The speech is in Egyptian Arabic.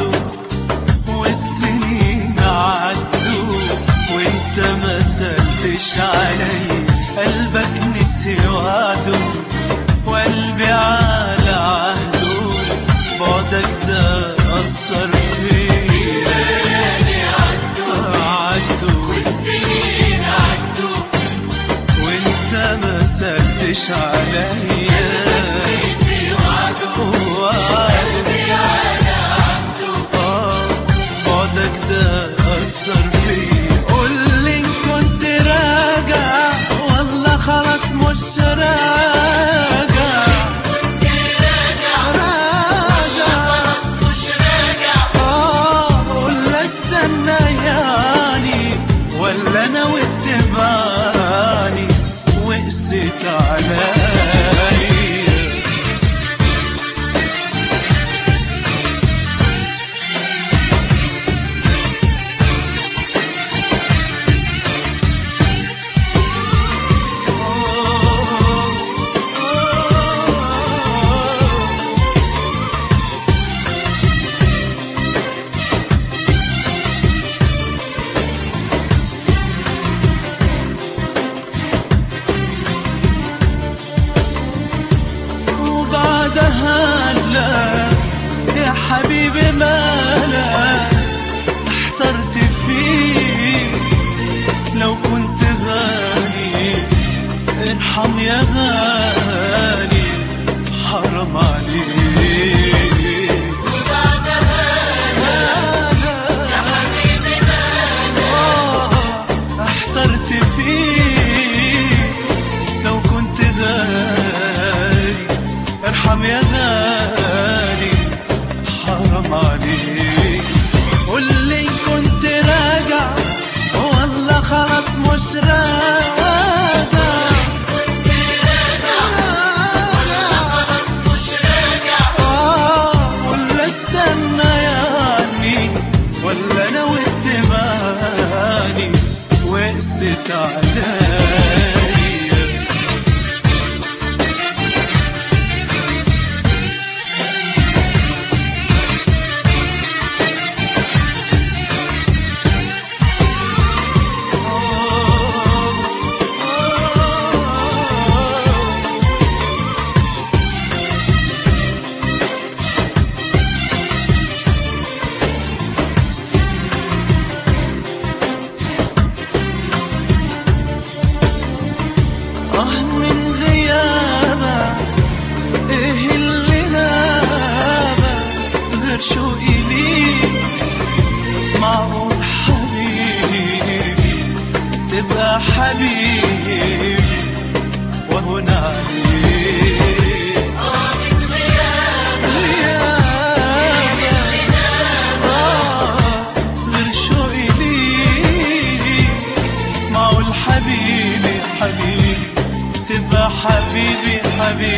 وعدوا والسنين عدوا وانت ما سألتش علي قلبك نسي وعده وقلبي على عهده بعدك ده أثر فيا عدوا والسنين عدوا وانت ما سألتش عليا نسي وعده قلبي على عهده آه، بعدك ده أثر فيا قول لي إن كنت راجع والله خلاص مش راجع راجع خلاص مش راجع آه قول استنى يعني ولا أنا واتبعني وقست عليا وبعدها لا يا حبيبي مالا احترت فيك لو كنت غالي ارحم يا غالي حرام عليك يا حبيبي آه، احترت فيك لو كنت غالي ارحم يا غالي حرام عليك قول لي إن كنت راجع والله خلاص مش راجع خلاص مش راجع آه، ولا استنى يعني ولا انا واتباني وقست عليا آه من غيابك إيه اللي نابك غير شوقي ليك معقول حبيبي تبقى حبيبي وهون عليك اه من غيابك غيابك آه غير شوقي ليك معقول حبيبي حبيبي تبقى حبيبي حبيبي